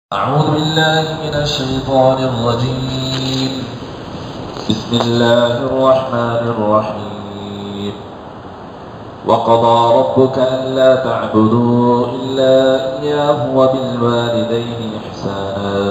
أعوذ بالله من الشيطان الرجيم بسم الله الرحمن الرحيم وقضى ربك ألا تعبدوا إلا إياه وبالوالدين إحسانا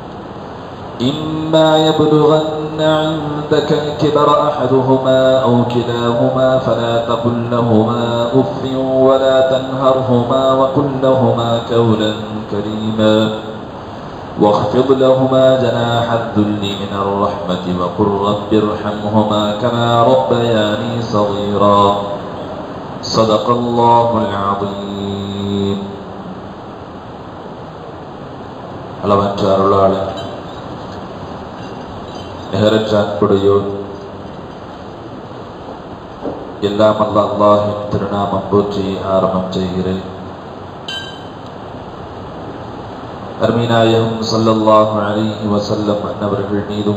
إما يبلغن عندك الكبر أحدهما أو كلاهما فلا تقل لهما أف ولا تنهرهما وقل لهما قولا كريما واخفض لهما جناح الذل من الرحمة وقل رب ارحمهما كما ربياني صغيرا صدق الله العظيم அளவற்ற அருளாளன் நிகரற்ற அன்புடையோர் எல்லாம் அல்ல அல்லாஹின் திருநாமம் போற்றி ஆரம்பம் செய்கிறேன் அருமிநாயகம் சொல்லல்லாஹு அலைஹி வசல்லம் அன்னவர்கள் மீதும்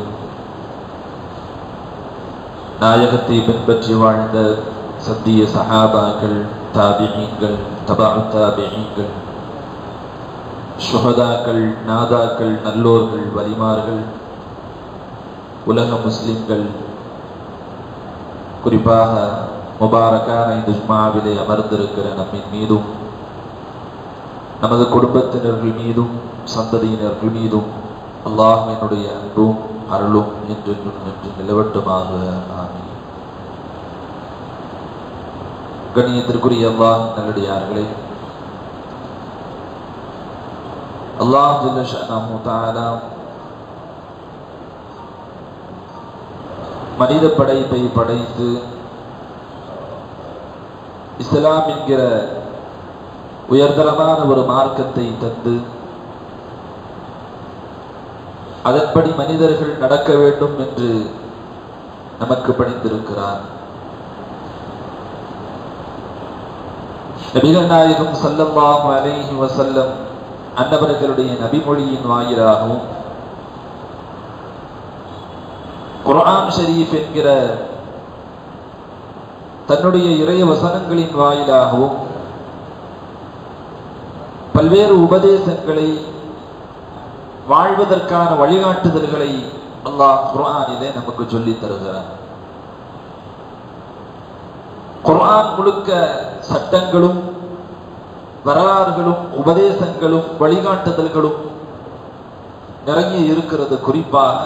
நாயகத்தை பின்பற்றி வாழ்ந்த சத்திய சஹாபாக்கள் தாபியங்கள் தபா தாபியங்கள் சுகதாக்கள் நாதாக்கள் நல்லோர்கள் வலிமார்கள் உலக முஸ்லிம்கள் குறிப்பாக முபாரக்கான இந்த ஜுமாவிலே அமர்ந்திருக்கிற நம்மின் மீதும் நமது குடும்பத்தினர்கள் மீதும் சந்ததியினர்கள் மீதும் அல்லாஹினுடைய அன்பும் அருளும் என்றென்றும் என்று நிலவட்டுமாக ஆமி கண்ணியத்திற்குரிய அல்லாஹ் நல்லடியார்களே அல்லாஹ் தாலா மனித படைப்பை படைத்து இஸ்லாம் என்கிற உயர்தரமான ஒரு மார்க்கத்தை தந்து அதன்படி மனிதர்கள் நடக்க வேண்டும் என்று நமக்கு பணிந்திருக்கிறார் நபிகள் நாயகம் சல்லல்லாஹு அலைஹி வசல்லம் அன்னவர்களுடைய நபிமொழியின் வாயிலாகவும் குர்ஆன் ஷரீஃப் என்கிற தன்னுடைய இறைய வசனங்களின் வாயிலாகவும் பல்வேறு உபதேசங்களை வாழ்வதற்கான வழிகாட்டுதல்களை அல்லாஹ் குர்ஆனிலே நமக்கு சொல்லி தருகிறார் குர்ஆன் முழுக்க சட்டங்களும் வரலாறுகளும் உபதேசங்களும் வழிகாட்டுதல்களும் நிறைய இருக்கிறது குறிப்பாக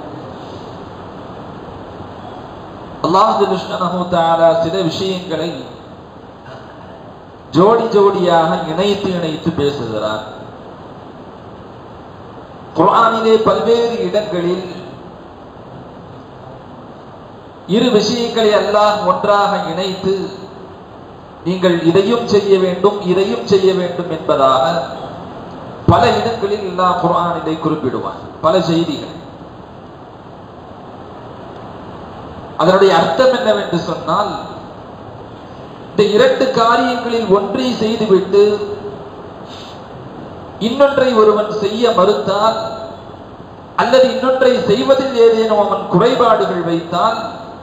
அல்லாஹ் சில விஷயங்களை ஜோடி ஜோடியாக இணைத்து இணைத்து பேசுகிறார் குரானிலே பல்வேறு இடங்களில் இரு விஷயங்களை எல்லாம் ஒன்றாக இணைத்து நீங்கள் இதையும் செய்ய வேண்டும் இதையும் செய்ய வேண்டும் என்பதாக பல இடங்களில் எல்லாம் குரானிலே குறிப்பிடுவார் பல செய்திகள் அதனுடைய அர்த்தம் என்னவென்று சொன்னால் இந்த இரண்டு காரியங்களில் ஒன்றை செய்துவிட்டு இன்னொன்றை ஒருவன் செய்ய மறுத்தால் அல்லது இன்னொன்றை செய்வதில் ஏதேனும் அவன் குறைபாடுகள் வைத்தால்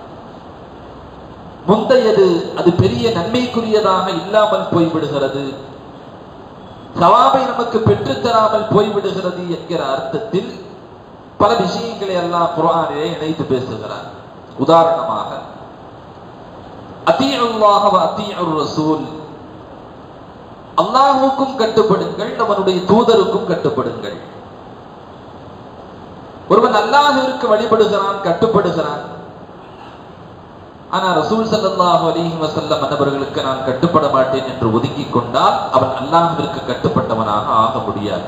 முந்தையது அது பெரிய நன்மைக்குரியதாக இல்லாமல் போய்விடுகிறது சவாபை நமக்கு பெற்றுத்தராமல் போய்விடுகிறது என்கிற அர்த்தத்தில் பல விஷயங்களை எல்லாம் குரானிலே இணைத்து பேசுகிறார் உதாரணமாக அத்தீஅல்லாஹ் அத்தீஅர் ரசூல் அல்லாஹுக்கும் கட்டுப்படுங்கள் அவனுடைய தூதருக்கும் கட்டுப்படுங்கள் ஒருவன் அல்லாஹிற்கு வழிபடுகிறான் கட்டுப்படுகிறான் ஆனா ரசூல் சல்லாஹு அலிஹி வசல்லம் அன்னவர்களுக்கு நான் கட்டுப்பட மாட்டேன் என்று ஒதுக்கிக் கொண்டால் அவன் அல்லாஹிற்கு கட்டுப்பட்டவனாக ஆக முடியாது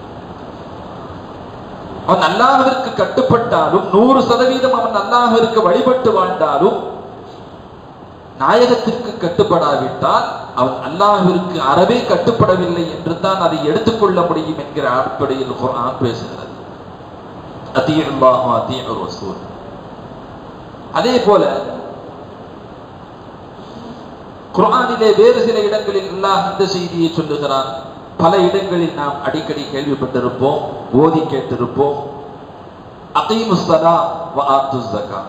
அவன் அல்லாஹிற்கு கட்டுப்பட்டாலும் நூறு சதவீதம் அவன் அல்லாஹிற்கு வழிபட்டு வாழ்ந்தாலும் நாயகத்திற்கு கட்டுப்படாவிட்டால் அவன் அல்லாஹிற்கு அறவே கட்டுப்படவில்லை என்று தான் அதை எடுத்துக்கொள்ள முடியும் என்கிற அடிப்படையில் குரான் பேசுகிறது அதே போல குரானிலே வேறு சில இடங்களில் அல்லாஹ் இந்த செய்தியை சொல்லுகிறான் பல இடங்களில் நாம் அடிக்கடி கேள்விப்பட்டிருப்போம் ஓதி கேட்டிருப்போம் அகீமுஸ்தலா வஆத்து ஜக்கா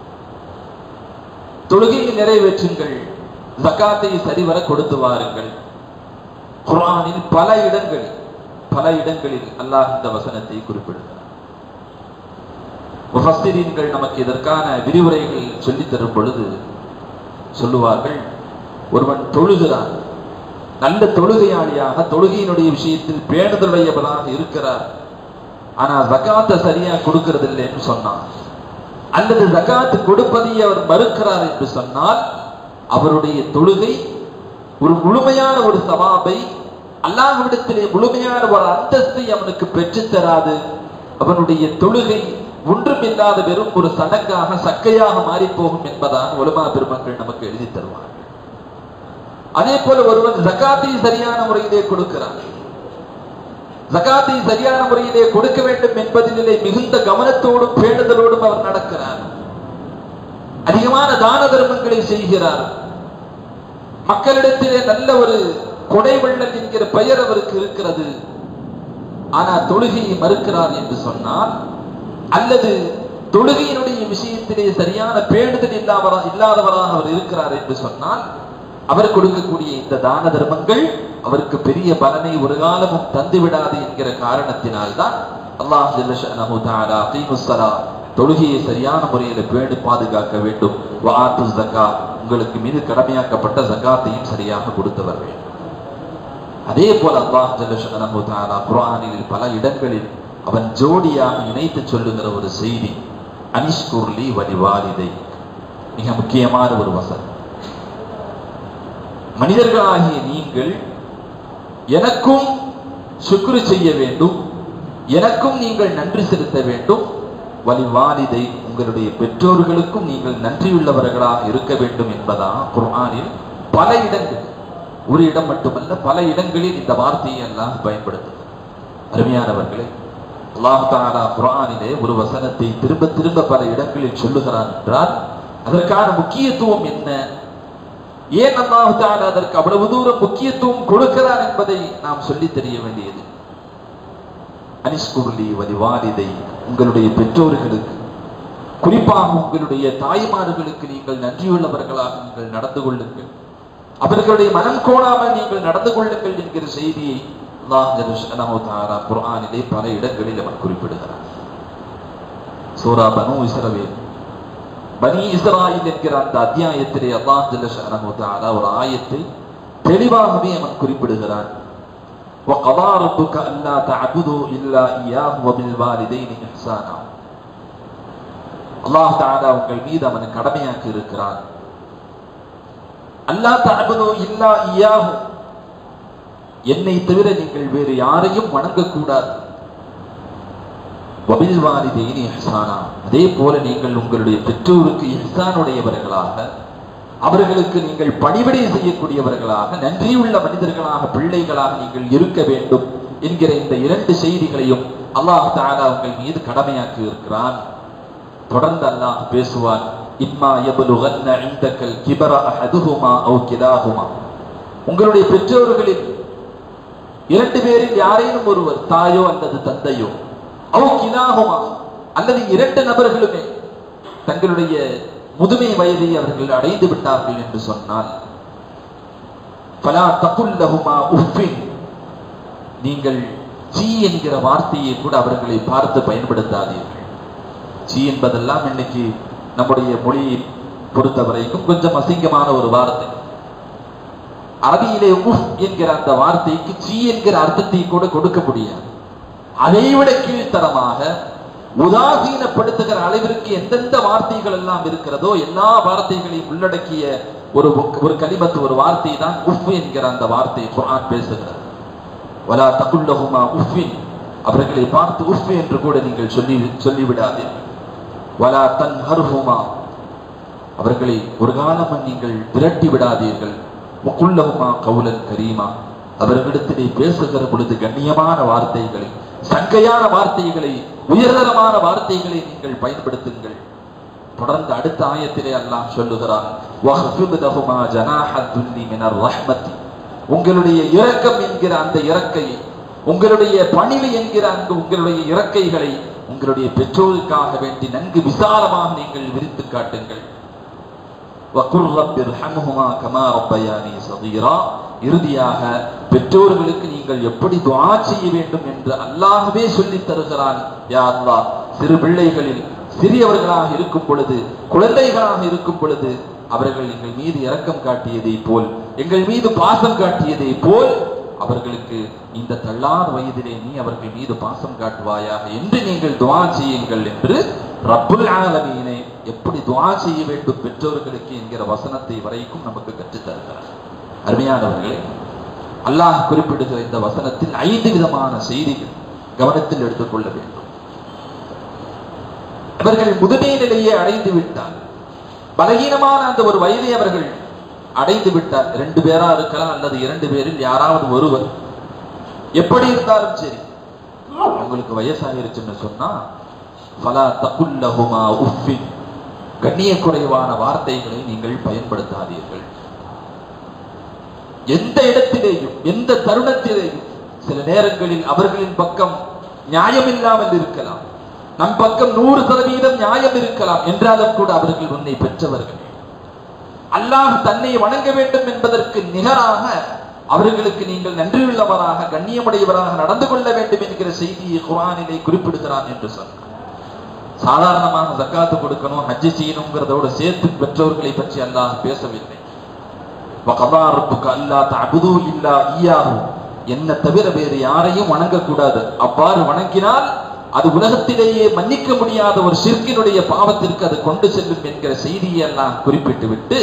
தொழுகையை நிறைவேற்றுங்கள் ஜக்காத்தை சரிவர கொடுத்து வாருங்கள் குரானில் பல இடங்களில் பல இடங்களில் அல்லாஹ் இந்த வசனத்தை குறிப்பிடுகிறார் முஃபஸ்ஸிரீன்கள் நமக்கு இதற்கான விரிவுரைகள் சொல்லித் தரும் பொழுது சொல்லுவார்கள் ஒருவன் தொழுகிறான் நல்ல தொழுகையாளியாக தொழுகையினுடைய விஷயத்தில் பேணுதலுடையவனாக இருக்கிறார் ஆனா ஜகாத்தை சரியா கொடுக்கிறது இல்லைன்னு சொன்னான் அல்லது ஜகாத்து கொடுப்பதை அவர் மறுக்கிறார் என்று சொன்னால் அவருடைய தொழுகை ஒரு முழுமையான ஒரு சவாபை அல்லாஹ்விடத்திலே முழுமையான ஒரு அந்தஸ்தை அவனுக்கு பெற்றுத் தராது அவனுடைய தொழுகை ஒன்றுமில்லாத வெறும் ஒரு சடங்காக சக்கையாக மாறி போகும் என்பதான் ஒலுமா பெருமக்கள் நமக்கு எழுதி தருவார்கள் அதே போல ஒருவன் ஜகாத்தை சரியான முறையிலே கொடுக்கிறான் ஜகாத்தை சரியான முறையிலே கொடுக்க வேண்டும் என்பதிலே மிகுந்த கவனத்தோடும் பேணுதலோடும் அவர் நடக்கிறார் அதிகமான தான தர்மங்களை செய்கிறார் மக்களிடத்திலே நல்ல ஒரு கொடை வெள்ளல் என்கிற பெயர் அவருக்கு இருக்கிறது ஆனா தொழுகையை மறுக்கிறார் என்று சொன்னால் அல்லது தொழுகையினுடைய விஷயத்திலே சரியான பேணுதல் இல்லாதவரா இல்லாதவராக அவர் இருக்கிறார் என்று சொன்னால் அவர் கொடுக்கக்கூடிய இந்த தான தர்மங்கள் அவருக்கு பெரிய பலனை ஒரு காலமும் தந்து விடாது என்கிற காரணத்தினால்தான் அல்லாஹ் ஜல்லஷனஹு தஆலா கீமுஸ்ஸலா தொழுகையை சரியான முறையில் பேணி பாதுகாக்க வேண்டும் வஆத்து ஜக்கா உங்களுக்கு மீது கடமையாக்கப்பட்ட ஜகாத்தையும் சரியாக கொடுத்தவர்கள் அதே போல அல்லாஹ் ஜல்லஷனஹு தஆலா குர்ஆனில் பல இடங்களில் அவன் ஜோடியாக இணைத்து சொல்லுகிற ஒரு செய்தி அனிஷ்குர்லி வலிவாலிதை மிக முக்கியமான ஒரு வசனம் மனிதர்களாகிய நீங்கள் எனக்கும் சுக்ரு செய்ய வேண்டும் எனக்கும் நீங்கள் நன்றி செலுத்த வேண்டும் வலிவாலிதை உங்களுடைய பெற்றோர்களுக்கும் நீங்கள் நன்றியுள்ளவர்களாக இருக்க வேண்டும் என்பதா குர்ஆனில் பல இடங்கள் ஒரு இடம் மட்டுமல்ல பல இடங்களில் இந்த வார்த்தையை எல்லாம் பயன்படுத்தும் அருமையானவர்களே அல்லாஹ் தாலா குர்ஆனிலே ஒரு வசனத்தை திரும்ப திரும்ப பல இடங்களில் சொல்லுகிறான் என்றால் அதற்கான முக்கியத்துவம் என்ன ஏன் அல்லாஹ் தாலா அதற்கு அவ்வளவு தூரம் முக்கியத்துவம் கொடுக்கிறான் என்பதை நாம் சொல்லி தெரிய வேண்டியது அனிஷ்குருளி வலிவாலிதை உங்களுடைய பெற்றோர்களுக்கு குறிப்பாக உங்களுடைய தாய்மார்களுக்கு நீங்கள் நன்றியுள்ளவர்களாக நீங்கள் நடந்து கொள்ளுங்கள் அவர்களுடைய மனம் கோணாமல் நீங்கள் நடந்து கொள்ளுங்கள் என்கிற செய்தியை அல்லாஹ் ஜல்லஷனஹு தஆலா குர்ஆனிலே பல இடங்களில் அவன் குறிப்பிடுகிறார் சூரா பனு இஸ்ரவேல் பனி இஸ்ராயில் என்கிற அந்த அத்தியாயத்திலே அல்லாஹ் ஜல்லஷனஹு தஆலா ஒரு ஆயத்தை தெளிவாகவே அவன் குறிப்பிடுகிறான் وقضى ربك ألا تعبدوا إلا إياه وبالوالدين إحسانا அல்லாஹ் தாலா உங்கள் மீது அவன் கடமையாக்கி இருக்கிறான் அல்லா தஅபுது இல்லா இய்யாஹு என்னை தவிர நீங்கள் வேறு யாரையும் வணங்கக்கூடாது வபில் வாலிதைனி இஹ்சானா அதே போல நீங்கள் உங்களுடைய பெற்றோருக்கு இஹ்சானுடையவர்களாக அவர்களுக்கு நீங்கள் பணிவிடை செய்யக்கூடியவர்களாக நன்றியுள்ள மனிதர்களாக பிள்ளைகளாக நீங்கள் இருக்க வேண்டும் என்கிற இந்த இரண்டு செய்திகளையும் அல்லாஹ் தாலா உங்கள் மீது கடமையாக்கி இருக்கிறான் தொடர்ந்து அல்லாஹ் பேசுவான் இம்மா யபலுகன்ன இந்தக்கல் கிபர அஹதுஹுமா அவ் கிலாஹுமா உங்களுடைய பெற்றோர்களில் இரண்டு பேரில் யாரேனும் ஒருவர் தாயோ அல்லது தந்தையோ அவ் கிலாஹுமா அல்லது இரண்டு நபர்களுமே தங்களுடைய முதுமை வயதை அவர்கள் அடைந்து விட்டார்கள் என்று சொன்னால் பலா தகுல்லஹுமா உஃபின் நீங்கள் சீ என்கிற வார்த்தையை கூட அவர்களை பார்த்து பயன்படுத்தாதீர்கள் சீ என்பதெல்லாம் இன்னைக்கு நம்முடைய மொழியை பொறுத்தவரைக்கும் கொஞ்சம் அசிங்கமான ஒரு வார்த்தை அரபியிலே உஃப் என்கிற அந்த வார்த்தைக்கு சீ என்கிற அர்த்தத்தை கூட கொடுக்க முடியாது அதைவிட கீழ்த்தரமாக உதாசீனப்படுத்துகிற அளவிற்கு எந்தெந்த வார்த்தைகள் எல்லாம் இருக்கிறதோ எல்லா வார்த்தைகளையும் உள்ளடக்கிய ஒரு ஒரு கலிமத்து ஒரு வார்த்தை தான் உஃப் என்கிற அந்த வார்த்தை குர்ஆன் பேசுகிறது வலா தகுல்லஹுமா உஃபின் அவர்களை பார்த்து உஃப் என்று கூட நீங்கள் சொல்லி சொல்லிவிடாதீர்கள் வலா தன் ஹர்ஹுமா அவர்களை ஒரு காலம் நீங்கள் விரட்டி விடாதீர்கள் முக்குல்லஹுமா கவுலன் கரீமா அவர்களிடத்திலே பேசுகிற பொழுது கண்ணியமான வார்த்தைகளை சங்கையான வார்த்தைகளை உயர்தரமான வார்த்தைகளை நீங்கள் பயன்படுத்துங்கள் தொடர்ந்து அடுத்த ஆயத்திலே அல்லாஹ் சொல்லுகிறான் வஹ்ஃபித் லஹுமா ஜனாஹத் துல்லி மினர் ரஹ்மத்தி உங்களுடைய இரக்கம் என்கிற அந்த இறக்கையை உங்களுடைய பணிவு என்கிற அந்த உங்களுடைய இறக்கைகளை உங்களுடைய பெற்றோருக்காக வேண்டி நன்கு விசாலமாக நீங்கள் விரித்து காட்டுங்கள் وَقُلْ رَبِّ ارْحَمْهُمَا كَمَا رَبَّيَانِي صَغِيرًا இறுதியாக பெற்றோர்களுக்கு நீங்கள் எப்படி துஆ செய்ய வேண்டும் என்று அல்லாஹ்வே சொல்லித் தருகிறான் யா அல்லாஹ் சிறு பிள்ளைகளில் சிறியவர்களாக இருக்கும் பொழுது குழந்தைகளாக இருக்கும் பொழுது அவர்கள் எங்கள் மீது இரக்கம் காட்டியதை போல் எங்கள் மீது பாசம் காட்டியதை போல் அவர்களுக்கு இந்த தள்ளாத வயதிலே நீ அவர்கள் மீது பாசம் காட்டுவாயாக என்று நீங்கள் துஆ செய்யுங்கள் என்று ரப்புல் ஆலமீனை எப்படி துஆ செய்ய வேண்டும் பெற்றோர்களுக்கு என்கிற வசனத்தை வரைக்கும் நமக்கு கற்றுத் தருகிறார் அருமையானவர்களே அல்லாஹ் குறிப்பிடுகிற இந்த வசனத்தில் ஐந்து விதமான செய்திகள் கவனத்தில் எடுத்துக்கொள்ள வேண்டும் அவர்கள் முதுமை நிலையை அடைந்து விட்டார் பலகீனமான அந்த ஒரு வயதை அவர்கள் அடைந்து விட்டார் ரெண்டு பேரா இருக்கலாம் அல்லது இரண்டு பேரில் யாராவது ஒருவர் எப்படி இருந்தாலும் சரி உங்களுக்கு வயசாகிருச்சுன்னு சொன்னா பலா தகுல்லஹுமா உஃபின் கண்ணிய குறைவான வார்த்தைகளை நீங்கள் பயன்படுத்தாதீர்கள் எந்த இடத்திலேயும் எந்த தருணத்திலேயும் சில நேரங்களில் அவர்களின் பக்கம் நியாயம் இல்லாமல் இருக்கலாம் நம் பக்கம் நூறு சதவீதம் நியாயம் இருக்கலாம் என்றாலும் கூட அவர்கள் உன்னை பெற்றவர்கள் அல்லாஹ் தன்னை வணங்க வேண்டும் என்பதற்கு நிகராக அவர்களுக்கு நீங்கள் நன்றியுள்ளவராக கண்ணியமுடையவராக நடந்து கொள்ள வேண்டும் என்கிற செய்தியை குரானிலே குறிப்பிடுகிறான் என்று சொன்னார் சாதாரணமாக ஜக்காத்து கொடுக்கணும் ஹஜ்ஜி செய்யணுங்கிறதோடு சேர்த்து பெற்றோர்களை பற்றி அல்லாஹ் பேசவில்லை وَقَضَى رَبُّكَ أَلَّا تَعْبُدُوا إِلَّا إِيَّاهُ என்ன தவிர வேறு யாரையும் வணங்கக்கூடாது அவ்வாறு வணங்கினால் அது உலகத்திலேயே மன்னிக்க முடியாத ஒரு ஷிர்கினுடைய பாவத்திற்கு அது கொண்டு செல்லும் என்கிற செய்தியை எல்லாம் குறிப்பிட்டு விட்டு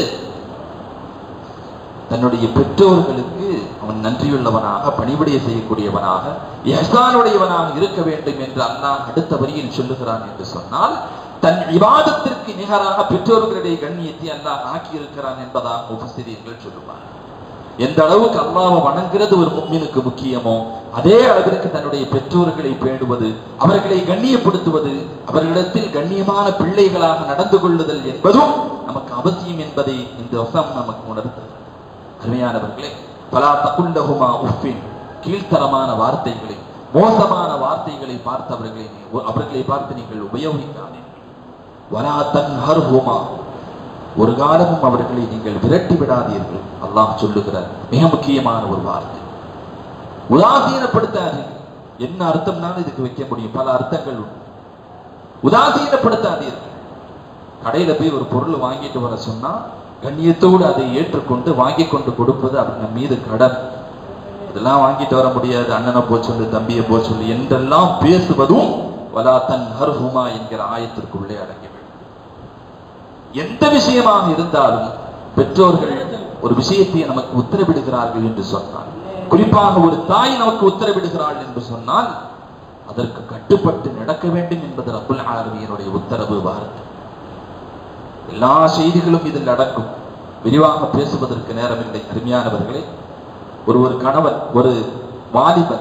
தன்னுடைய பெற்றோர்களுக்கு அவன் நன்றியுள்ளவனாக பணிவிடைய செய்யக்கூடியவனாக எஹ்சானுடையவனாக இருக்க வேண்டும் என்று அல்லாஹ் அடுத்த வரியில் சொல்லுகிறான் என்று சொன்னால் தன் விவாதத்திற்கு நிகராக பெற்றோர்களுடைய கண்ணியத்தை அல்லாஹ் ஆக்கி இருக்கிறான் என்பதாக உபசிரியர்கள் சொல்லுவார் எந்த அளவுக்கு அல்லாஹ்வை வணங்குறது ஒரு முக்மீனுக்கு முக்கியமோ அதே அளவிற்கு தன்னுடைய பெற்றோர்களை பேணுவது அவர்களை கண்ணியப்படுத்துவது அவர்களிடத்தில் கண்ணியமான பிள்ளைகளாக நடந்து கொள்ளுதல் என்பதும் நமக்கு அவசியம் என்பதை இந்த வசனம் நமக்கு உணர்த்தது அருமையானவர்களே பலா தகுல்லகுமா உஃபின் கீழ்த்தரமான வார்த்தைகளை மோசமான வார்த்தைகளை பார்த்து அவர்களை நீ- அவர்களை பார்த்து நீங்கள் உபயோகிக்காதீர்கள் வலா தன்ஹர்ஹுமா ஒரு காலமும் அவர்களை நீங்கள் விரட்டி விடாதீர்கள் அல்லாஹ் சொல்லுகிறார் மிக முக்கியமான ஒரு வார்த்தை உதாசீனப்படுத்தாதீர்கள் என்ன அர்த்தம்னாலும் இதுக்கு வைக்க முடியும் பல அர்த்தங்கள் உண்டு உதாசீனப்படுத்தாதீர்கள் கடையில போய் ஒரு பொருள் வாங்கிட்டு வர சொன்னா கண்ணியத்தோடு அதை ஏற்றுக்கொண்டு வாங்கி கொண்டு கொடுப்பது அவங்க மீது கடன் இதெல்லாம் வாங்கிட்டு வர முடியாது அண்ணனை போ சொல்லு தம்பியை போ சொல்லு என்றெல்லாம் பேசுவதும் வலா தன் ஹர்ஹுமா என்கிற ஆயத்திற்குள்ளே அடங்கிவிடும் எந்த விஷயமாக இருந்தாலும் பெற்றோர்கள் ஒரு விஷயத்தை நமக்கு உத்தரவிடுகிறார்கள் என்று சொன்னால் குறிப்பாக ஒரு தாய் நமக்கு உத்தரவிடுகிறாள் என்று சொன்னால் அதற்கு கட்டுப்பட்டு நடக்க வேண்டும் என்பது ரப்புல் ஆலமீனுடைய உத்தரவு வார்த்தை எல்லா செய்திகளும் இதில் அடங்கும் விரிவாக பேசுவதற்கு நேரமில்லை அருமையானவர்களே ஒரு ஒரு கணவன் ஒரு வாலிபன்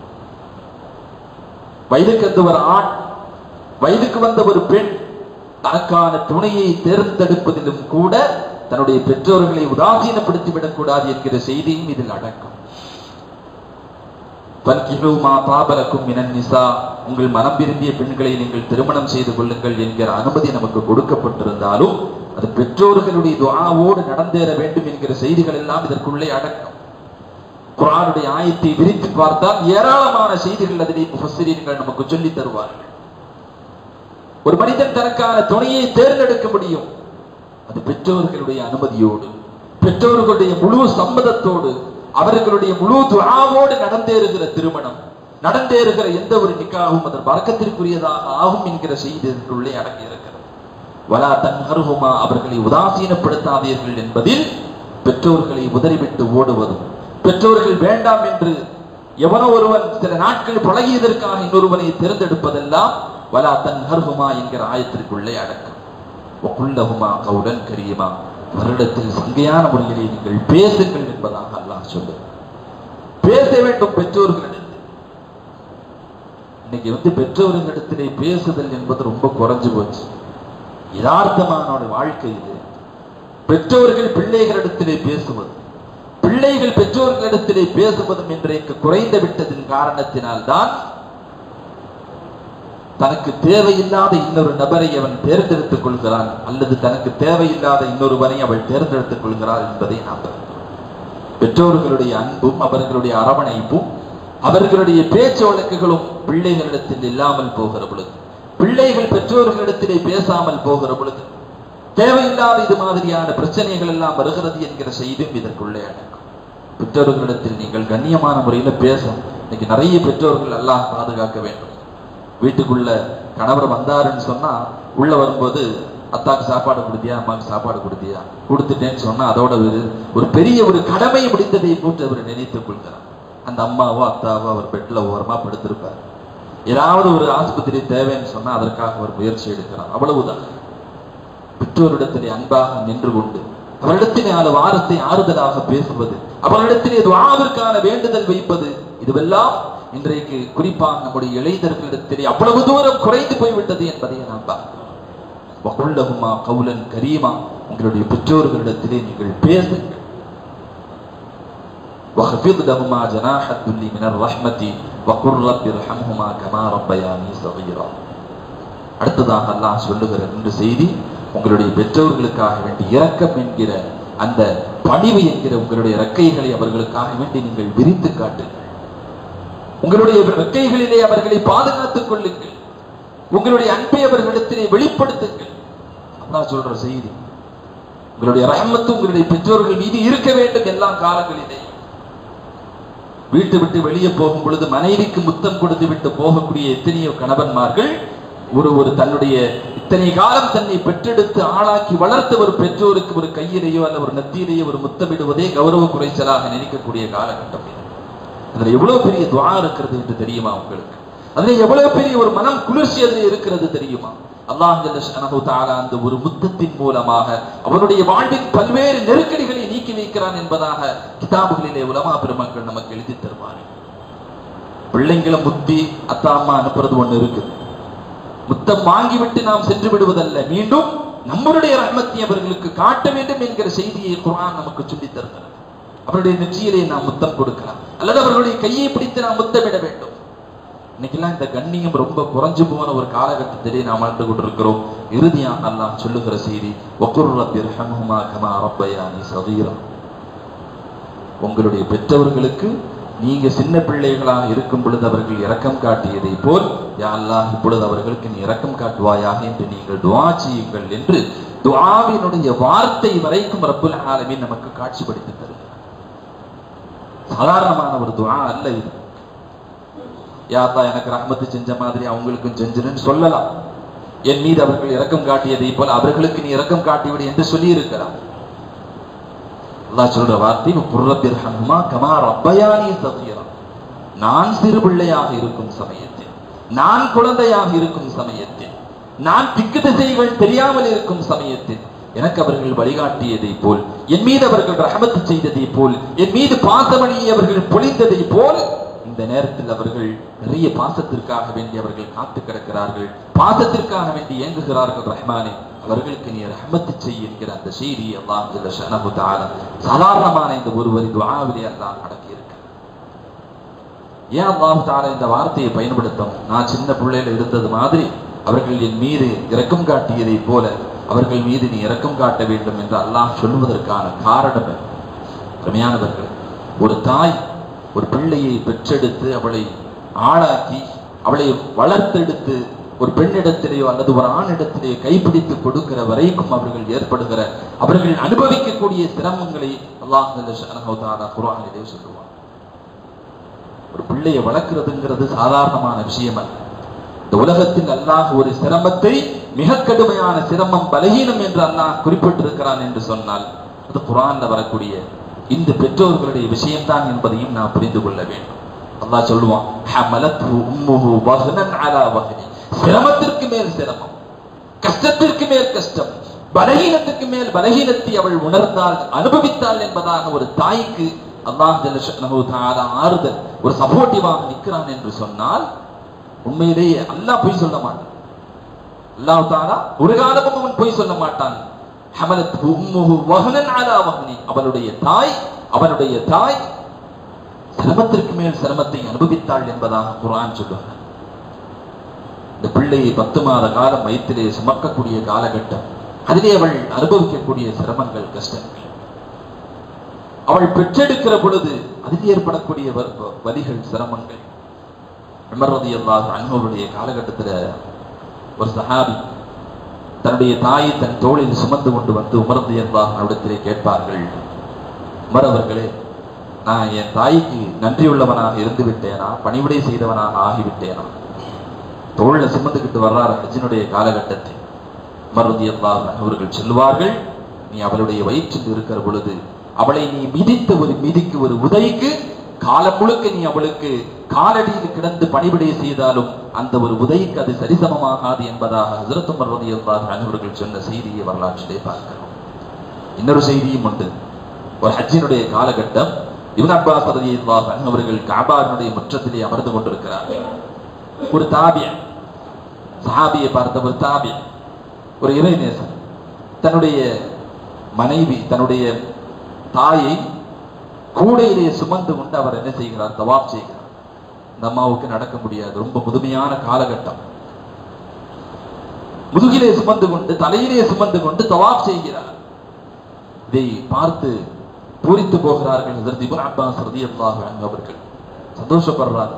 வயதுக்கு வந்த ஒரு ஆண் வயதுக்கு வந்த ஒரு பெண் தனக்கான துணையை தேர்ந்தெடுப்பதிலும் கூட தன்னுடைய பெற்றோர்களை உதாசீனப்படுத்தி விடக்கூடாது என்கிற செய்தியும் இதில் அடங்கும் பன்கிஹு மா பாபலக்கும் மினன் நிசா உங்கள் மனம் விரும்பிய பெண்களை நீங்கள் திருமணம் செய்து கொள்ளுங்கள் என்கிற அனுமதி நமக்கு கொடுக்கப்பட்டிருந்தாலும் அது பெற்றோர்களுடைய துஆவோடு நடந்தேற வேண்டும் என்கிற செய்திகள் எல்லாம் இதற்குள்ளே அடக்கம் குர்ஆனுடைய ஆயத்தை விரித்து பார்த்தால் ஏராளமான செய்திகள் அதிலே முஃபஸ்ஸிரீன்கள் நமக்கு சொல்லித் தருவார்கள் ஒரு மனிதன் தனக்கான துணையை தேர்ந்தெடுக்க முடியும் அது பெற்றோர்களுடைய அனுமதியோடு பெற்றோர்களுடைய முழு சம்மதத்தோடு அவர்களுடைய முழு துஆவோடு நடந்தேறுகிற திருமணம் நடந்தேறுகிற எந்த ஒரு நிக்காகவும் அதன் வர்க்கத்திற்குரியதாக ஆகும் என்கிற செய்தி இதற்குள்ளே அடங்கி இருக்கிறது வலா தன்ஹருஹுமா அவர்களை உதாசீனப்படுத்தாதீர்கள் என்பதில் பெற்றோர்களை உதறிவிட்டு ஓடுவதும் பெற்றோர்கள் வேண்டாம் என்று எவனோ ஒருவன் சில நாட்கள் பழகியதற்காக இன்னொருவனை தேர்ந்தெடுப்பதெல்லாம் வலா தன்ஹருஹுமா என்கிற ஆயத்திற்குள்ளே அடக்கம் வகுல்லஹுமா கவுடன் கரியமா அவரிடத்தில் சங்கையான முறையிலே நீங்கள் பேசுங்கள் என்பதாக அல்லாஹ் சொல்லு பேச வேண்டும் பெற்றோர்களிடத்தில் இன்னைக்கு வந்து பெற்றோர்களிடத்திலே பேசுதல் என்பது ரொம்ப குறைஞ்சு போச்சு யதார்த்தமான ஒரு வாழ்க்கை இது பெற்றோர்கள் பிள்ளைகளிடத்திலே பேசுவது பிள்ளைகள் பெற்றோர்களிடத்திலே பேசுவதும் இன்றைக்கு குறைந்து விட்டதின் காரணத்தினால் தான் தனக்கு தேவையில்லாத இன்னொரு நபரை அவன் தேர்ந்தெடுத்துக் கொள்கிறான் அல்லது தனக்கு தேவையில்லாத இன்னொருவனை அவள் தேர்ந்தெடுத்துக் கொள்கிறாள் என்பதை நாம் பார்க்கிறோம். பெற்றோர்களுடைய அன்பும் அவர்களுடைய அரவணைப்பும் அவர்களுடைய பேச்சு வழக்குகளும் பிள்ளைகளிடத்தில் இல்லாமல் போகிற பொழுது பிள்ளைகள் பெற்றோர்களிடத்திலே பேசாமல் போகிற பொழுது தேவையில்லாத இது மாதிரியான பிரச்சனைகள் எல்லாம் வருகிறது என்கிற செய்தியும் இதற்குள்ளே அடங்கும் பெற்றோர்களிடத்தில் நீங்கள் கண்ணியமான முறையில பேசணும் இன்னைக்கு நிறைய பெற்றோர்கள் எல்லாம் பாதுகாக்க வேண்டும் வீட்டுக்குள்ள கணவர் வந்தாருன்னு சொன்னா உள்ள வரும்போது அத்தாக்கு சாப்பாடு கொடுத்தியா அம்மாக்கு சாப்பாடு கொடுத்தியா கொடுத்துட்டேன்னு சொன்னா அதோட ஒரு ஒரு பெரிய ஒரு கடமை முடிந்ததை போட்டு அவர் நினைத்துக் கொள்கிறார் அந்த அம்மாவோ அத்தாவோ அவர் பெட்ல ஓரமா படுத்திருப்பார் ஏதாவது ஒரு ஆஸ்பத்திரி தேவைன்னு சொன்னா அதற்காக அவர் முயற்சி எடுக்கிறார் அவ்வளவுதான் பெற்றோரிடத்திலே அன்பாக நின்று கொண்டு அவரிடத்திலே அந்த வாரத்தை ஆறுதலாக பேசுவது அவரிடத்திலே துவாவிற்கான வேண்டுதல் வைப்பது இதுவெல்லாம் இன்றைக்கு குறிப்பாக நம்முடைய இளைஞர்களிடத்திலே அவ்வளவு தூரம் குறைந்து போய்விட்டது என்பதை நாம் பார்க்கிறோம் வகுல்லகுமா கவுலன் கரீமா உங்களுடைய பெற்றோர்களிடத்திலே நீங்கள் பேசுங்கள் وخفض لهما جناح الذل من الرحمة وقل رب ارحمهما كما ربياني صغيرا அடுத்ததாக அல்லாஹ் சொல்லுகிற ரெண்டு செய்தி உங்களுடைய பெற்றோர்களுக்காக வேண்டி இரக்கம் என்கிற அந்த பணிவு என்கிற உங்களுடைய ரெக்கைகளை அவர்களுக்காக வேண்டி நீங்கள் விரித்து காட்டுங்கள் உங்களுடைய ரெக்கைகளிலே அவர்களை பாதுகாத்துக் கொள்ளுங்கள் உங்களுடைய அன்பை அவர்களிடத்திலே வெளிப்படுத்துங்கள் அல்லாஹ் சொல்ற செய்தி உங்களுடைய ரஹமத்து உங்களுடைய பெற்றோர்கள் மீது இருக்க வேண்டும் எல்லா காலங்களிலே வீட்டு விட்டு வெளியே போகும் பொழுது மனைவிக்கு முத்தம் கொடுத்து விட்டு போகக்கூடிய எத்தனையோ கணவன்மார்கள் ஒரு ஒரு தன்னுடைய இத்தனை காலம் தன்னை பெற்றெடுத்து ஆளாக்கி வளர்த்த ஒரு பெற்றோருக்கு ஒரு கையிலேயோ அல்ல ஒரு நெத்தியிலேயோ ஒரு முத்தமிடுவதே கௌரவ குறைச்சலாக நினைக்கக்கூடிய காலகட்டம் இது அதுல எவ்வளவு பெரிய துவா இருக்கிறது என்று தெரியுமா உங்களுக்கு அதுல எவ்வளவு பெரிய ஒரு மனம் குளிர்ச்சி அதுல இருக்கிறது தெரியுமா அல்லாஹ் ஜல்ல ஷஅனஹு தஆலா அந்த ஒரு முத்தத்தின் மூலமாக அவனுடைய வாழ்வின் பல்வேறு நெருக்கடிகளை நீக்கி வைக்கிறான் என்பதாக கிதாபுகளிலே உலமா பெருமக்கள் நமக்கு எழுதி தருவார்கள் பிள்ளைங்களை முத்தி அத்தா அம்மா அனுப்புறது ஒண்ணு இருக்குது முத்தம் வாங்கிவிட்டு நாம் சென்று விடுவதல்ல மீண்டும் நம்மளுடைய ரஹ்மத்தை அவர்களுக்கு காட்ட வேண்டும் என்கிற செய்தியை குர்ஆன் நமக்கு சொல்லித் தருகிறது அவருடைய நெற்றியிலே நாம் முத்தம் கொடுக்கலாம் அல்லது அவர்களுடைய கையை பிடித்து நாம் முத்தமிட வேண்டும் இன்னைக்கெல்லாம் இந்த கண்ணியம் ரொம்ப குறைஞ்சு போன ஒரு காலகட்டத்திலே நாம் ஆண்டு கொண்டிருக்கிறோம் இறுதியாக அல்லாம் சொல்லுகிற செய்தி ஒக்குர் ரப்பி ரஹமுமா கமா ரப்பயானி சதீரா உங்களுடைய பெற்றவர்களுக்கு நீங்க சின்ன பிள்ளைகளாக இருக்கும் பொழுது அவர்கள் இரக்கம் காட்டியதை போல் யா அல்லாஹ் இப்பொழுது அவர்களுக்கு நீ இரக்கம் காட்டுவாயாக என்று நீங்கள் துஆ செய்யுங்கள் என்று துஆவினுடைய வார்த்தை வரைக்கும் ரப்புல் ஆலமீன் நமக்கு காட்சிப்படுத்தி தருகிறார் சாதாரணமான ஒரு துஆ அல்ல இது யாத்தா எனக்கு ரஹ்மத்து செஞ்ச மாதிரி அவங்களுக்கும் செஞ்சுன்னு சொல்லலாம் என் மீது அவர்கள் இரக்கம் காட்டியதை போல அவர்களுக்கு நீ இரக்கம் காட்டிவிடு என்று சொல்லி இருக்கிறார் அல்லாஹ் சொல்ற வார்த்தை குர்ரபிர் ஹம்மா கமா ரப்பயானி சகீரா நான் சிறு பிள்ளையாக இருக்கும் சமயத்தில் நான் குழந்தையாக இருக்கும் சமயத்தில் நான் திக்கு திசைகள் தெரியாமல் இருக்கும் சமயத்தில் எனக்கு அவர்கள் வழிகாட்டியதை போல் என் மீது அவர்கள் ரஹமத்து செய்ததை போல் என் மீது பாசமணியை அவர்கள் பொழிந்ததை போல் இந்த நேரத்தில் அவர்கள் நிறைய பாசத்திற்காக வேண்டி அவர்கள் காத்து கிடக்கிறார்கள் பாசத்திற்காக வேண்டி இயங்குகிறார்கள் ரஹ்மானே அவர்களுக்கு நீ ரஹமத்து செய் என்கிற அந்த செய்தி அல்லாஹ் ஜல்ல ஷஅனஹு தஆலா சாதாரணமான இந்த ஒரு வரி துஆவிலே அல்லாஹ் அடக்கி இருக்கு ஏன் அல்லாஹ் தஆலா இந்த வார்த்தையை பயன்படுத்தும் நான் சின்ன பிள்ளையில இருந்தது மாதிரி அவர்கள் என் மீது இரக்கம் காட்டியதை போல அவர்கள் மீது நீ இரக்கம் காட்ட வேண்டும் என்று அல்லாஹ் சொல்லுவதற்கான காரணம் என்ன? அருமையானவர்கள் ஒரு தாய் ஒரு பிள்ளையை பெற்றெடுத்து அவளை ஆளாக்கி அவளை வளர்த்தெடுத்து ஒரு பெண்ணிடத்திலேயோ அல்லது ஒரு ஆணிடத்திலேயோ கைப்பிடித்து கொடுக்கிற வரைக்கும் அவர்கள் ஏற்படுகிற அவர்கள் அனுபவிக்கக்கூடிய சிரமங்களை அல்லாஹ் குரானிலே சொல்லுவார் ஒரு பிள்ளையை வளர்க்கிறதுங்கிறது சாதாரணமான விஷயம் அல்ல இந்த உலகத்தில் அல்லாஹ் ஒரு சிரமத்தை மிக கடுமையான சிரமம் பலகீனம் என்று அல்லாஹ் குறிப்பிட்டிருக்கிறான் என்று சொன்னால் அது குரான்ல வரக்கூடிய இந்த பெற்றோர்களுடைய விஷயம்தான் என்பதையும் நாம் புரிந்து கொள்ள வேண்டும் அல்லாஹ் சொல்லுவான் ஹமலத்ஹு உம்முஹு வஹ்னன் அலா வஹ்னி சிரமத்திற்கு மேல் சிரமம் கஷ்டத்திற்கு மேல் கஷ்டம் பலகீனத்துக்கு மேல் பலகீனத்தை அவள் உணர்ந்தால் அனுபவித்தாள் என்பதாக ஒரு தாய்க்கு அல்லாஹ் ஜல்லஷனஹு தஆலா ஆறுதல் ஒரு சப்போர்ட்டிவாக நிற்கிறான் என்று சொன்னால் உண்மையிலேயே அல்லாஹ் பொய் சொல்ல மாட்டான் அல்லாஹ் தஆலா ஒரு காலமும் அவன் பொய் சொல்ல மாட்டான் ஹமலத் உம்முஹு வஹ்னன் அலா வஹ்னி அவளுடைய தாய் அவனுடைய தாய் சிரமத்திற்கு மேல் சிரமத்தை அனுபவித்தாள் என்பதாக குர்ஆன் சொல்லுகிறார் இந்த பிள்ளையை பத்து மாத காலம் வயிற்றிலே சுமக்கக்கூடிய காலகட்டம் அதிலே அவள் அனுபவிக்கக்கூடிய சிரமங்கள் கஷ்டங்கள் அவள் பெற்றெடுக்கிற பொழுது அதில் ஏற்படக்கூடிய வ- வ- வலிகள் சிரமங்கள் உமர்றது அல்லாஹ் அன்பவருடைய காலகட்டத்துல ஒரு சஹாபி தன்னுடைய தாயை தன் தோளில் சுமந்து கொண்டு வந்து உமர்ந்து அல்லாஹ் இடத்திலே கேட்பார்கள் உமர் அவர்களே நான் என் தாய்க்கு நன்றியுள்ளவனாக இருந்து விட்டேனா பணிவிடை செய்தவனாக ஆகிவிட்டேனா தோளில் சுமந்துக்கிட்டு வர்றார் ஹஜ்ஜினுடைய காலகட்டத்தில் மருதி அல்லாஹ் அவர்கள் சொல்லுவார்கள் நீ அவளுடைய வயிற்றில் இருக்கிற பொழுது அவளை நீ மிதித்த ஒரு மிதிக்கு ஒரு உதைக்கு காலம் முழுக்க நீ அவளுக்கு காலடியில் கிடந்து பணிவிடை செய்தாலும் அந்த ஒரு உதைக்கு அது சரிசமமாகாது என்பதாக ஹசரத் உமர் ரலியல்லாஹு அன்ஹு அவர்கள் சொன்ன செய்தியை வரலாற்றிலே பார்க்கிறோம் இன்னொரு செய்தியும் உண்டு ஒரு ஹஜ்ஜினுடைய காலகட்டம் இவன் அப்பாஸ் ரலியல்லாஹு அன்ஹு அவர்கள் காபாவினுடைய முற்றத்திலே அமர்ந்து கொண்டிருக்கிறார்கள் ஒரு தாபிய சஹாபியை பார்த்த ஒரு தாபிய ஒரு இறைநேசன் தன்னுடைய மனைவி தன்னுடைய தாயை கூடையிலே சுமந்து கொண்டு அவர் என்ன செய்கிறார் தவாப் செய்கிறார் இந்த அம்மாவுக்கு நடக்க முடியாது ரொம்ப முதுமையான காலகட்டம் முதுகிலே சுமந்து கொண்டு தலையிலே சுமந்து கொண்டு தவாப் செய்கிறார் இதை பார்த்து பூரித்து போகிறார்கள் ஹஜரத் இப்னு அப்பாஸ் ரலியல்லாஹு அன்ஹு அவர்கள் சந்தோஷப்படுறார்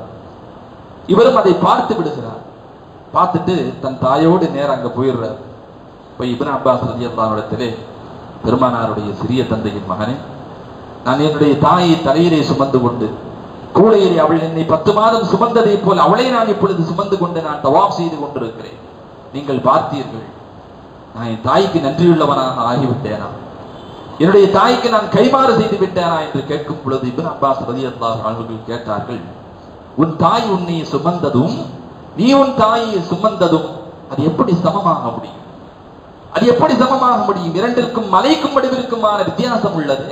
இவரும் அதை பார்த்து விடுகிறார் பார்த்துட்டு தன் தாயோடு நேரா அங்க போயிடுறார் போய் இப்னு அப்பாஸ் ரலியல்லாஹு இடத்திலே பெருமானாருடைய சிறிய தந்தையின் மகனே நான் என்னுடைய தாயை தலையிலே சுமந்து கொண்டு கூடையிலே அவள் என்னை பத்து மாதம் சுமந்ததை போல் அவளை நான் இப்பொழுது சுமந்து கொண்டு நான் தவாப் செய்து கொண்டிருக்கிறேன் நீங்கள் பார்த்தீர்கள் நான் என் தாய்க்கு நன்றியுள்ளவனாக ஆகிவிட்டேனா என்னுடைய தாய்க்கு நான் கைமாறு செய்து விட்டேனா என்று கேட்கும் பொழுது இப்னு அப்பாஸ் ரலியல்லாஹு அவர்கள் கேட்டார்கள் உன் தாய் உன்னை சுமந்ததும் நீ உன் தாயை சுமந்ததும் அது எப்படி சமமாக முடியும் அது எப்படி சமமாக முடியும் இரண்டிற்கும் மலைக்கும் வடிவிற்குமான வித்தியாசம் உள்ளது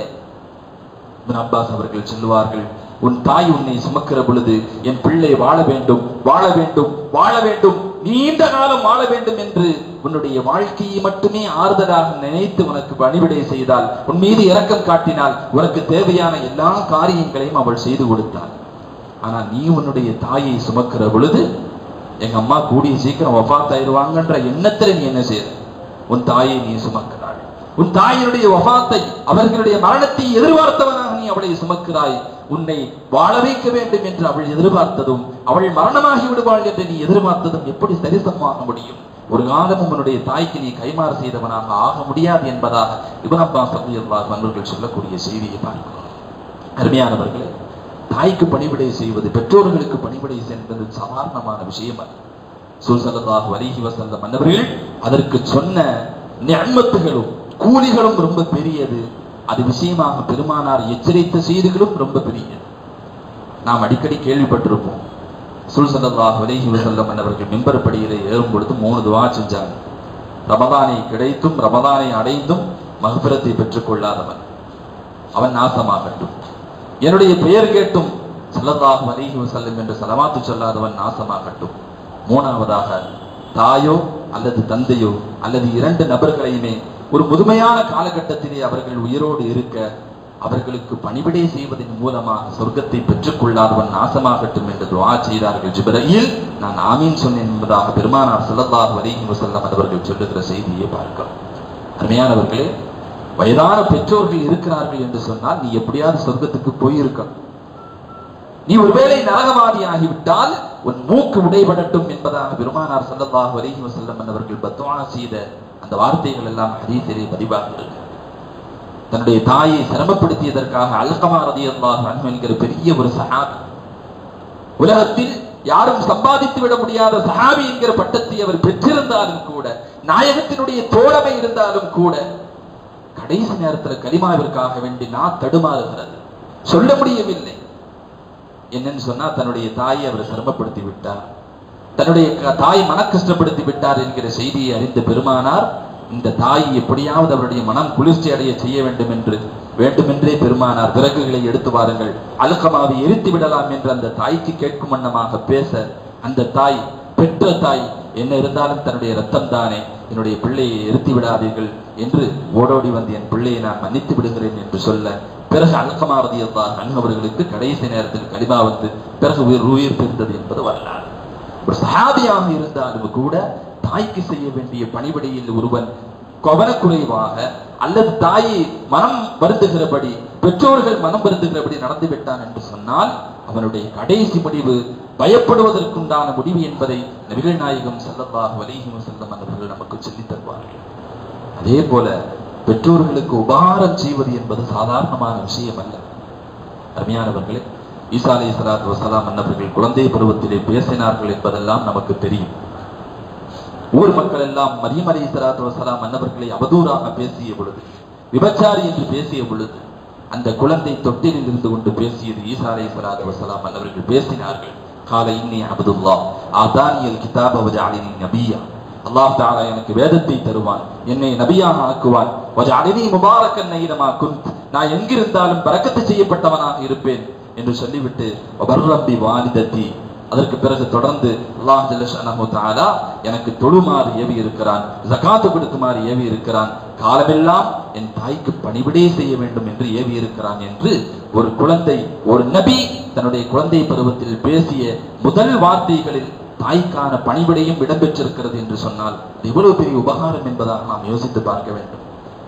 இப்னு அப்பாஸ் அவர்கள் சொல்லுவார்கள் உன் தாய் உன்னை சுமக்கிற பொழுது என் பிள்ளை வாழ வேண்டும் வாழ வேண்டும் வாழ வேண்டும் நீண்ட காலம் வாழ வேண்டும் என்று உன்னுடைய வாழ்க்கையை மட்டுமே ஆறுதலாக நினைத்து உனக்கு பணிவிடை செய்தால் உன் மீது இரக்கம் காட்டினால் உனக்கு தேவையான எல்லா காரியங்களையும் அவள் செய்து கொடுத்தாள் ஆனா நீ உன்னுடைய தாயை சுமக்கிற பொழுது எங்க அம்மா கூடிய சீக்கிரம் வஃபாத் ஆயிடுவாங்கன்ற எண்ணத்துல நீ என்ன செய்யற உன் தாயை நீ சுமக்கிறாள் உன் தாயினுடைய வஃபாத்தை அவர்களுடைய மரணத்தை எதிர்பார்த்தவனாக நீ அவளை சுமக்கிறாய் உன்னை வாழ வைக்க வேண்டும் என்று அவள் எதிர்பார்த்ததும் அவள் மரணமாகி விடுவாள் என்று நீ எதிர்பார்த்ததும் எப்படி சரிசமமாக முடியும் ஒரு காலமும் உன்னுடைய தாய்க்கு நீ கைமாறு செய்தவனாக ஆக முடியாது என்பதாக இபன் அப்பாஸ் ரலியல்லாஹு அன்ஹுவர்கள் சொல்லக்கூடிய செய்தியை பார்க்கிறோம் அருமையானவர்களே தாய்க்கு பணிவிடை செய்வது பெற்றோர்களுக்கு பணிவிடை செய்வது சாதாரணமான விஷயம் அல்ல சுல்சல்லாஹு அலைஹி வஸல்லம் மன்னவர்கள் அதற்கு சொன்ன நியமத்துகளும் கூலிகளும் ரொம்ப பெரியது அது விஷயமாக பெருமானார் எச்சரித்த செய்திகளும் ரொம்ப பெரியது நாம் அடிக்கடி கேள்விப்பட்டிருப்போம் சுல்சல்லாஹு அலைஹி வஸல்லம் மன்னவர்கள் மிம்பர் படியிலே ஏறும் பொழுது மூணு துவா செஞ்சாங்க ரமதானை கிடைத்தும் ரமதானை அடைந்தும் மகபிரத்தை பெற்றுக் கொள்ளாதவன் அவன் நாசமாகட்டும் என்னுடைய பெயர் கேட்டும் ஸல்லல்லாஹு அலைஹி வஸல்லம் என்று சலவாத்து சொல்லாதவன் நாசமாகட்டும் மூணாவதாக தாயோ அல்லது தந்தையோ அல்லது இரண்டு நபர்களையுமே ஒரு முதுமையான காலகட்டத்திலே அவர்கள் உயிரோடு இருக்க அவர்களுக்கு பணிவிடை செய்வதன் மூலமாக சொர்க்கத்தை பெற்றுக் கொள்ளாதவன் நாசமாகட்டும் என்று துஆ செய்தார்கள் ஜிப்ரீல் நான் ஆமீன் சொன்னேன் என்பதாக பெருமானார் ஸல்லல்லாஹு அலைஹி வஸல்லம் அவர்கள் சொல்லுகிற செய்தியை பார்க்கிறோம் அருமையானவர்களே வயதான பெற்றோர்கள் இருக்கிறார்கள் என்று சொன்னால் நீ எப்படியாவது சொர்க்கத்துக்கு போயிருக்கணும் நீ ஒருவேளை நரகவாதி ஆகிவிட்டால் உன் மூக்கு உடைபடட்டும் என்பதாக பெருமானார் ஸல்லல்லாஹு அலைஹி வஸல்லம் அவர்கள் பத்வா செய்த அந்த வார்த்தைகள் எல்லாம் ஹதீஸிலே பதிவாக இருக்கு தன்னுடைய தாயை சிரமப்படுத்தியதற்காக அல்கமா ரதியல்லாஹு அன்ஹு என்கிற பெரிய ஒரு சஹாபி உலகத்தில் யாரும் சம்பாதித்து விட முடியாத சஹாபி என்கிற பட்டத்தை அவர் பெற்றிருந்தாலும் கூட நாயகத்தினுடைய தோழமை இருந்தாலும் கூட கடைசி நேரத்துல கலிமாவிற்காக வேண்டி நான் தடுமாறுகிறது சொல்ல முடியவில்லை என்னன்னு சொன்னா தன்னுடைய தாயை அவர் சிரமப்படுத்தி விட்டார் தன்னுடைய க- தாய் மன கஷ்டப்படுத்தி விட்டார் என்கிற செய்தியை அறிந்த பெருமானார் இந்த தாய் எப்படியாவது அவருடைய மனம் குளிர்ச்சி அடைய செய்ய வேண்டும் என்று வேண்டுமென்றே பெருமானார் விறகுகளை எடுத்து வாருங்கள் அழுக்கமாவை எரித்து விடலாம் என்று அந்த தாய்க்கு கேட்கும் வண்ணமாக பேச அந்த தாய் பெற்ற தாய் என்ன இருந்தாலும் தன்னுடைய ரத்தம் தானே என்னுடைய பிள்ளையை எரித்து விடாதீர்கள் என்று ஓடோடி வந்து என் பிள்ளையை நான் மன்னித்து விடுகிறேன் என்று சொல்ல பிறகு அல்கமாவதி அவர்களுக்கு கடைசி நேரத்தில் கலிமா வந்து பிறகு உயிர் உயிர் பிரிந்தது என்பது வரலாறு ஒரு சஹாபியாக இருந்தாலும் கூட தாய்க்கு செய்ய வேண்டிய பணிவிடையில் ஒருவன் கவனக்குறைவாக அல்லது தாயை மனம் வருந்துகிறபடி பெற்றோர்கள் மனம் வருந்துகிறபடி நடந்து விட்டான் என்று சொன்னால் அவனுடைய கடைசி முடிவு பயப்படுவதற்குண்டான முடிவு என்பதை நபிகள் நாயகம் ஸல்லல்லாஹு அலைஹி வஸல்லம் அவர்கள் நமக்கு சொல்லித் தருவார்கள் அதே போல பெற்றோர்களுக்கு உபகாரம் செய்வது என்பது சாதாரணமான விஷயம் அல்ல அருமையானவர்களே ஈசா அலை சலாத்து வசலாம் அன்னவர்கள் குழந்தை பருவத்திலே பேசினார்கள் என்பதெல்லாம் நமக்கு தெரியும் ஊர் மக்கள் எல்லாம் மரியம் அலை சலாத்து வசலாம் அன்னவர்களை அவதூறாக பேசிய பொழுது விபச்சாரி என்று பேசிய பொழுது அந்த குழந்தை தொட்டிலில் இருந்து கொண்டு பேசியது ஈசா அலை சலாத்து வசலாம் அன்னவர்கள் பேசினார்கள் கால இன்னி அபதுல்லா ஆதானியல் கிதாப் அவஜாலினி நபியா அல்லாஹ் தாலா எனக்கு வேதத்தை தருவான் என்னை நபியாக ஆக்குவான் வஜாலினி முபாரக்கன் நைனமா குந்த் நான் எங்கிருந்தாலும் பறக்கத்து செய்யப்பட்டவனாக இருப்பேன் என்று சொல்லிவிட்டு வபர்ரப்பி வாலிதத்தி அதற்கு பிறகு தொடர்ந்து அல்லாஹ் ஜல்லஷானஹு தஆலா எனக்கு தொழுமாறு ஏவி இருக்கிறான் ஜகாத்து கொடுக்குமாறு ஏவி இருக்கிறான் காலமெல்லாம் என் தாய்க்கு பணிவிடே செய்ய வேண்டும் என்று ஏவி இருக்கிறான் என்று ஒரு குழந்தை ஒரு நபி தன்னுடைய குழந்தை பருவத்தில் பேசிய முதல் வார்த்தைகளில் தாய்க்கான பணிவிடையும் இடம்பெற்றிருக்கிறது என்று சொன்னால் அது எவ்வளவு பெரிய உபகாரம் என்பதாக நாம் யோசித்து பார்க்க வேண்டும்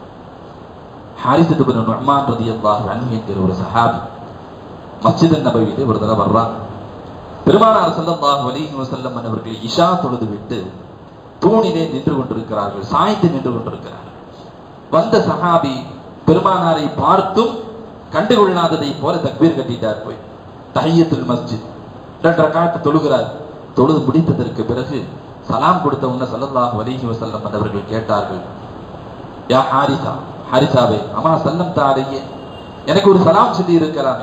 ஹாரிசத்து பின் நுஹ்மான் ரலியல்லாஹு அன்ஹு என்கிற ஒரு சஹாபி மஸ்ஜித் நபவியிலே ஒரு தடவை வர்றாங்க பெருமானார் ஸல்லல்லாஹு அலைஹி வஸல்லம் அவர்கள் இஷா தொழுது விட்டு தூணிலே நின்று கொண்டிருக்கிறார்கள் சாய்ந்து நின்று கொண்டிருக்கிறார்கள் வந்த சஹாபி பெருமானாரை பார்த்தும் கண்டுகொள்ளாததை போல தக்பீர் கட்டிட்டார் போய் தஹியத்துல் மஸ்ஜித் ரெண்டு ரக்காத்து தொழுகிறார் தொழுது முடித்ததற்கு பிறகு சலாம் கொடுத்த உடனே ஸல்லல்லாஹு அலைஹி வஸல்லம் அவர்கள் கேட்டார்கள் யா ஹாரிசா ஹாரிசாவே அம்மா சல்லம் தாரையே எனக்கு ஒரு சலாம் சொல்லி இருக்கிறானே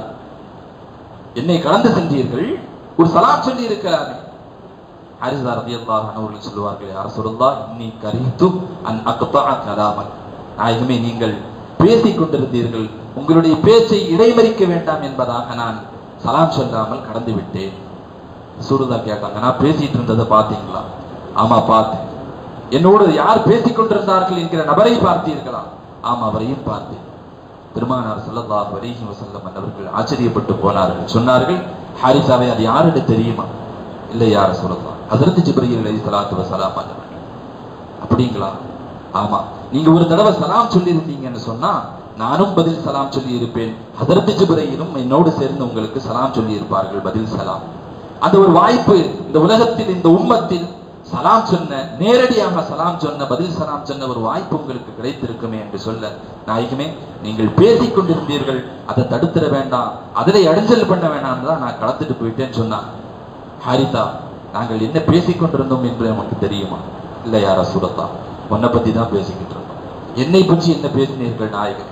என்னை கடந்து சென்றீர்கள் ஒரு சலாம் சொல்லி இருக்கிறானே ஹாரிசா ரலியல்லாஹு அன்ஹு அவர்கள் சொல்வார்கள் யா ரசூலுல்லாஹ் இன்னி கரிஹ்து அன் அக்தஅ கலாமன் நாயகமே நீங்கள் பேசிக் கொண்டிருந்தீர்கள் உங்களுடைய பேச்சை இடைமறிக்க வேண்டாம் என்பதாக நான் சலாம் சொல்லாமல் கடந்து விட்டேன் சூருதா கேட்டாங்க நான் பேசிட்டு இருந்ததை பார்த்தீங்களா ஆமா பார்த்தேன் என்னோடு யார் பேசிக் கொண்டிருந்தார்கள் என்கிற நபரை பார்த்தீர்களா ஆமா அவரையும் பார்த்தேன் பெருமானார் ஸல்லல்லாஹு அலைஹி வஸல்லம் அவர்கள் ஆச்சரியப்பட்டு போனார்கள் சொன்னார்கள் ஹாரிசாவை அது யாருன்னு தெரியுமா இல்லை யார சொல்லலாம் ஹஜரத் ஜிப்ரீல் அலைஹி ஸலாத்து வஸலாம் அவர்கள் அப்படிங்களா ஆமா நீங்க ஒரு தடவை சலாம் சொல்லி இருந்தீங்கன்னு சொன்னா நானும் பதில் சலாம் சொல்லி இருப்பேன் ஹதரத் ஜிப்ரீலும் என்னோடு சேர்ந்து உங்களுக்கு சலாம் சொல்லி இருப்பார்கள் பதில் சலாம் அந்த ஒரு வாய்ப்பு இந்த உலகத்தில் இந்த உம்மத்தில் சலாம் சொன்ன நேரடியாக சலாம் சொன்ன பதில் சலாம் சொன்ன ஒரு வாய்ப்பு உங்களுக்கு கிடைத்திருக்குமே என்று சொல்ல நாயகமே நீங்கள் பேசிக் கொண்டிருந்தீர்கள் அதை தடுத்துட வேண்டாம் அதிலே அடைஞ்சல் பண்ண வேண்டாம் தான் நான் கலந்துட்டு போயிட்டேன்னு சொன்னான் ஹாரிதா நாங்கள் என்ன பேசிக் கொண்டிருந்தோம் என்று நமக்கு தெரியுமா இல்லை யாரா சுரத்தா உன்னை பத்தி தான் பேசிக்கிட்டு இருந்தோம் என்னை பற்றி என்ன பேசினீர்கள் நாயகன்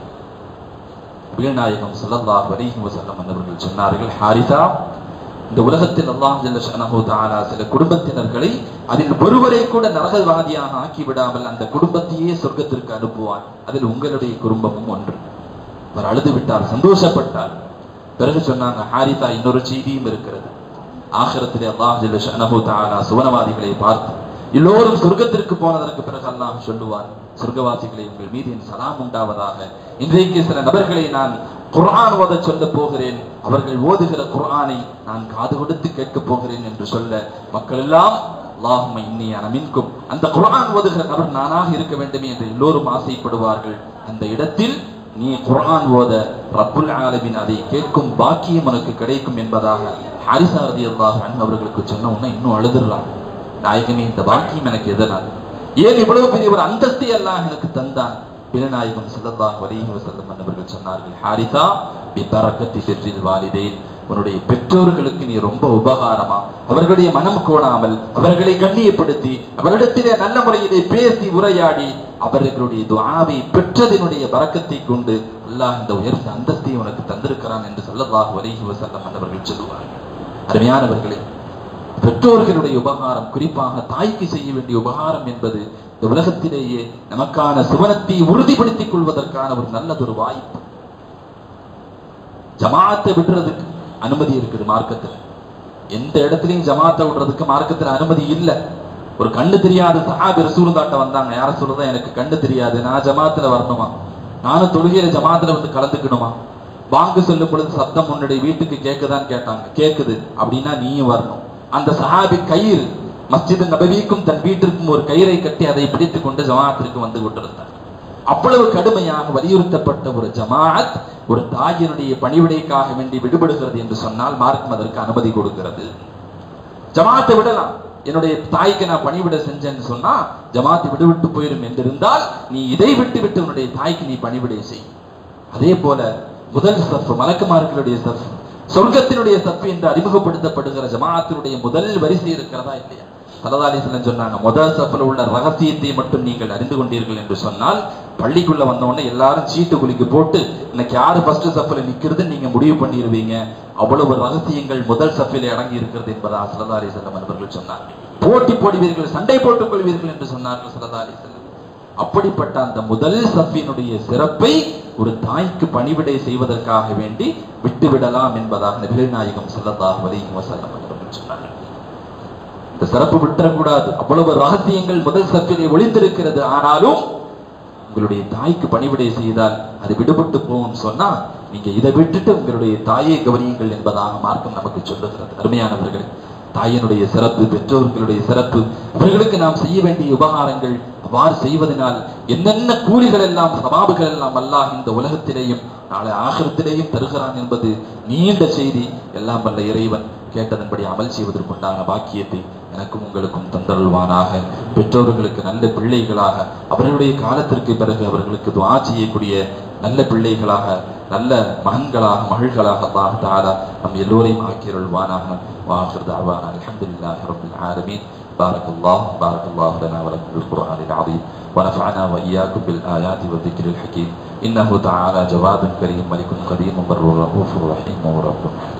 வீழ்நாயகம் ஸல்லல்லாஹு அலைஹி வஸல்லம் அவர்கள் சொன்னார்கள் ஹாரிதா இந்த உலகத்தில் அல்லாஹ் ஜல்ல ஷஅனஹு தஆலா சில குடும்பத்தினர்களை அதில் ஒருவரை கூட நரகவாதியாக ஆக்கி விடாமல் அந்த குடும்பத்தையே சொர்க்கத்திற்கு அனுப்புவான் அதில் உங்களுடைய குடும்பமும் ஒன்று அவர் அழுது விட்டார் சந்தோஷப்பட்டார் பிறகு சொன்னாங்க ஹாரிதா இன்னொரு செய்தியும் இருக்கிறது ஆகிரத்திலே அல்லாஹ் ஜல்ல ஷஅனஹு தஆலா சுவனவாதிகளை பார்த்து எல்லோரும் சொர்க்கத்திற்கு போனதற்கு பிறகு அல்லாஹ் சொல்லுவார் சொர்க்கவாசிகளை உங்கள் மீது என் சலாம் உண்டாவதாக இன்றைக்கு சில நபர்களை நான் குர்ஆன் ஓத சொல்ல போகிறேன் அவர்கள் ஓதுகிற குர்ஆனை நான் காது கொடுத்து கேட்கப் போகிறேன் என்று சொல்ல மக்கள் எல்லாம் அல்லாஹும்ம இன்னி அன மின்கும் அந்த குர்ஆன் ஓதுகிற நபர் நானாக இருக்க வேண்டுமே என்று எல்லோரும் ஆசைப்படுவார்கள் அந்த இடத்தில் நீ குர்ஆன் ஓத ரப்புல் ஆலமின் அதை கேட்கும் பாக்கியம் உனக்கு கிடைக்கும் என்பதாக ஹாரிசா ரலியல்லாஹு அன்ஹு அவர்களுக்கு சொன்ன உடனே இன்னும் அழுதுறாங்க நாயகமே இந்த பாக்கியம் எனக்கு எதனால் ஏன் இவ்வளவு பெரிய ஒரு அந்தஸ்தை அல்லாஹ் எனக்கு தந்தான் பிறநாயகம் ஸல்லல்லாஹு அலைஹி வஸல்லம் அவர்கள் சொன்னார்கள் ஹாரிசா பி பரக்கத்தி சிற்றில் வாலிதேன் உன்னுடைய பெற்றோர்களுக்கு நீ ரொம்ப உபகாரமா அவர்களுடைய மனம் கோணாமல் அவர்களை கண்ணியப்படுத்தி அவரிடத்திலே நல்ல முறையிலே பேசி உரையாடி அவர்களுடைய துஆவை பெற்றதினுடைய பரக்கத்தை கொண்டு அல்லாஹ் இந்த உயர்ந்த அந்தஸ்தை உனக்கு தந்திருக்கிறான் என்று ஸல்லல்லாஹு அலைஹி வஸல்லம் அவர்கள் சொல்லுவார்கள் அருமையானவர்களே பெற்றோர்களுடைய உபகாரம் குறிப்பாக தாய்க்கு செய்ய வேண்டிய உபகாரம் என்பது இந்த உலகத்திலேயே நமக்கான சுவனத்தை உறுதிப்படுத்திக் கொள்வதற்கான ஒரு நல்லதொரு வாய்ப்பு ஜமாத்தை விடுறதுக்கு அனுமதி இருக்குது மார்க்கத்துல எந்த இடத்துலயும் ஜமாத்தை விடுறதுக்கு மார்க்கத்துல அனுமதி இல்ல ஒரு கண்ணு தெரியாத சஹாபி ரசூலுல்லாட்ட வந்தாங்க யார சொல்றதா எனக்கு கண்ணு தெரியாது நான் ஜமாத்துல வரணுமா நானும் தொழுகையில ஜமாத்துல வந்து கலந்துக்கணுமா வாங்கு சொல்லும் பொழுது சத்தம் உன்னுடைய வீட்டுக்கு கேக்குதான்னு கேட்டாங்க கேக்குது அப்படின்னா நீயும் வரணும் அந்த சஹாபி கயிறு மஸ்ஜித் நபவிக்கும் தன் வீட்டிற்கும் ஒரு கயிறை கட்டி அதை பிடித்துக் கொண்டு ஜமாத்திற்கு வந்து கொண்டிருந்தார் அவ்வளவு கடுமையாக வலியுறுத்தப்பட்ட ஒரு ஜமாஅத் ஒரு தாயினுடைய பணிவிடைக்காக வேண்டி விடுபடுகிறது என்று சொன்னால் மார்க்கம் அதற்கு அனுமதி கொடுக்கிறது ஜமாத்தை விடலாம் என்னுடைய தாய்க்கு நான் பணிவிட செஞ்சேன்னு சொன்னா ஜமாத்தை விடுவிட்டு போயிடும் என்றிருந்தால் நீ இதை விட்டு விட்டு உன்னுடைய தாய்க்கு நீ பணிவிடை செய் அதே போல முதல் சஃப் மலக்குமார்களுடைய சஃப் சொர்க்கத்தினுடைய சஃப் என்று அறிமுகப்படுத்தப்படுகிற ஜமாஅத்தினுடைய முதல் வரிசை இருக்கிறதா இல்லையா சலதாலிசன் சொன்னாங்க முதல் சஃப்ல உள்ள ரகசியத்தை மட்டும் நீங்கள் அறிந்து கொண்டீர்கள் என்று சொன்னால் பள்ளிக்குள்ள வந்த உடனே எல்லாரும் சீட்டு குலுக்கி போட்டு இன்னைக்கு யாரு ஃபர்ஸ்ட் சஃப்ல நிக்கிறது நீங்க முடிவு பண்ணிடுவீங்க அவ்வளவு ரகசியங்கள் முதல் சஃபில் அடங்கி இருக்கிறது என்பதா சலதாலி செல்லம் அவர்கள் சொன்னார் போட்டி போடுவீர்கள் சண்டை போட்டுக் கொள்வீர்கள் என்று சொன்னார்கள் சலதாலி செல்லம் அப்படிப்பட்ட அந்த முதல் சஃபினுடைய சிறப்பை ஒரு தாய்க்கு பணிவிடை செய்வதற்காக வேண்டி விட்டுவிடலாம் என்பதாக நபிகள் நாயகம் ஸல்லல்லாஹு அலைஹி வஸல்லம் அவர்கள் சொன்னார்கள் இந்த சிறப்பு விட்டுறக்கூடாது அவ்வளவு ரகசியங்கள் முதல் சஃபிலே ஒளிந்திருக்கிறது ஆனாலும் உங்களுடைய தாய்க்கு பணிவிடை செய்தால் அது விடுபட்டு போகும் சொன்னா நீங்க இதை விட்டுட்டு உங்களுடைய தாயை கவனியுங்கள் என்பதாக மார்க்கம் நமக்கு சொல்லுகிறது அருமையானவர்கள் தாயினுடைய சிறப்பு பெற்றோர்களுடைய சிறப்பு இவர்களுக்கு நாம் செய்ய வேண்டிய உபகாரங்கள் அவ்வாறு செய்வதனால் என்னென்ன கூலிகள் எல்லாம் சவாபுகள் எல்லாம் அல்லாஹ் இந்த உலகத்திலேயும் நாளை ஆகிரத்திலேயும் தருகிறான் என்பது நீண்ட செய்தி எல்லாம் வல்ல இறைவன் கேட்டதன்படி அமல் செய்வதற்குண்டான பாக்கியத்தை எனக்கும் உங்களுக்கும் தந்தருள்வானாக பெற்றோர்களுக்கு நல்ல பிள்ளைகளாக அவர்களுடைய காலத்திற்கு பிறகு அவர்களுக்கு துவா செய்யக்கூடிய நல்ல பிள்ளைகளாக நல்ல மகன்களாக மகள்களாக அல்லாஹ் தாலா நம் எல்லோரையும் ஆக்கியருள்வானாக واخر دعوانا الحمد لله رب العالمين بارك الله بارك الله لنا ولكم بالقران العظيم ونفعنا واياكم بالايات والذكر الحكيم انه تعالى جواد كريم ملك قديم بر رؤوف رحيم ورب